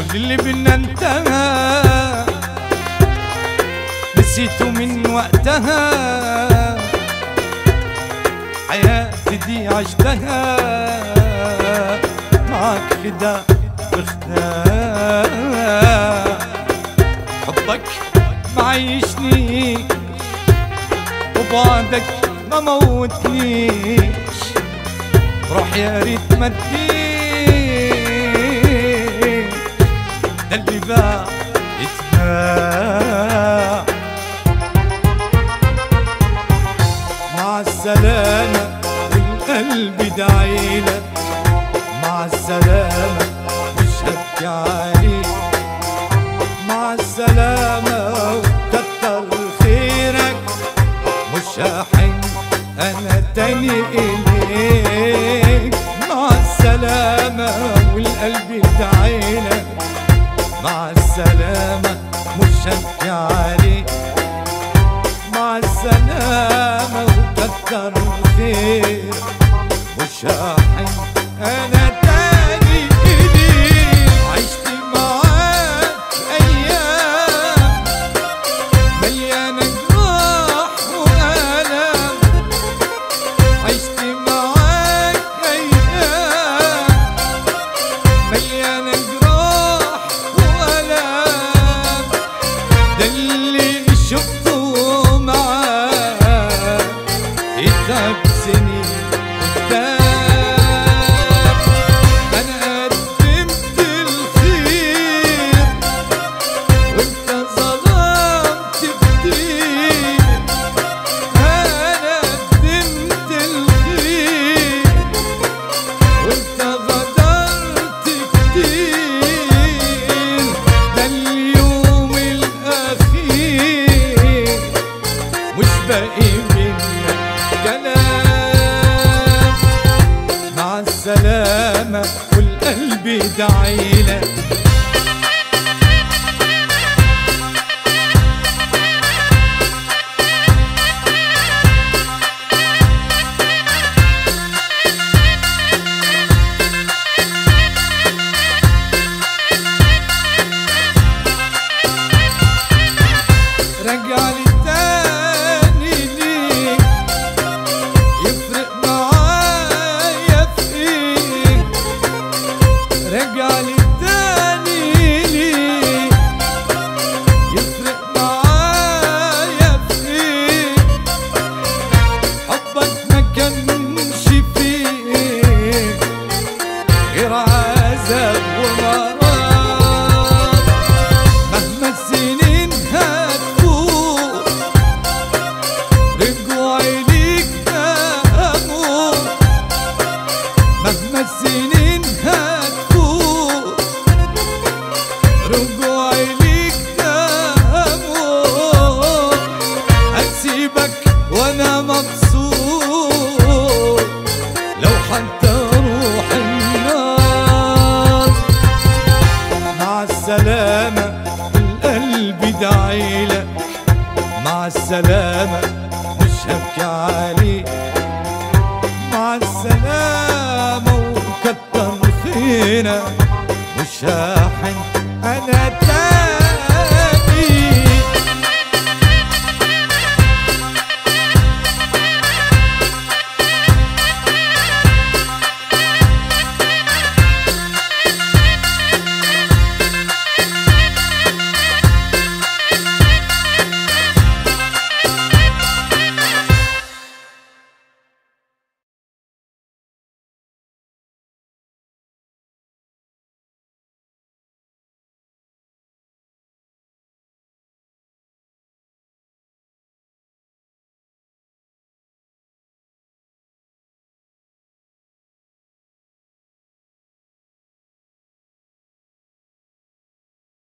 اللي بينا انتهى نسيته من وقتها حياتي دي عشتها معك خدا بخدا حبك معيشني وبعدك ما موتنيش روح يا ريت ما تجيش ده اللي باع اتباع مع السلامة والقلب دعيلك مع السلامة مش هبكي عليك مع السلامة وكتر خيرك مش هحن انا تاني اليك مع السلامة والقلب دعيلك مع السلامة مش هبكي عليك مع السلامة وكتر الخير مش هحن انا تاني اليك عشت معاك ايام مليانة جراح وألم عشت معاك أيام مليانة جراح وألم ده اللي شفته معاك يتعب سنين قدام أنا قدمت الخير وانت ظلمت كتير انا قدمت الخير وانت غدرت كتير ده اليوم الاخير مش باقي منك كلام مع السلامة والقلب دعيلك رجع لي تاني ليك يفرق معايا في ايه رجع لي تاني ليك يفرق معايا في ايه حبك ما كانش فيه غير عذاب ومرض مهما السنين هتفوت رجوعي ليك هموت مهما السنين هتفوت رجوعي ليك هموت هسيبك وانا مبسوط لو حتى روح النار مع السلامة القلب دعيلك مع السلامة مش هبكي عليك مع السلامة وكتر خيرك مش هحن أنا تاني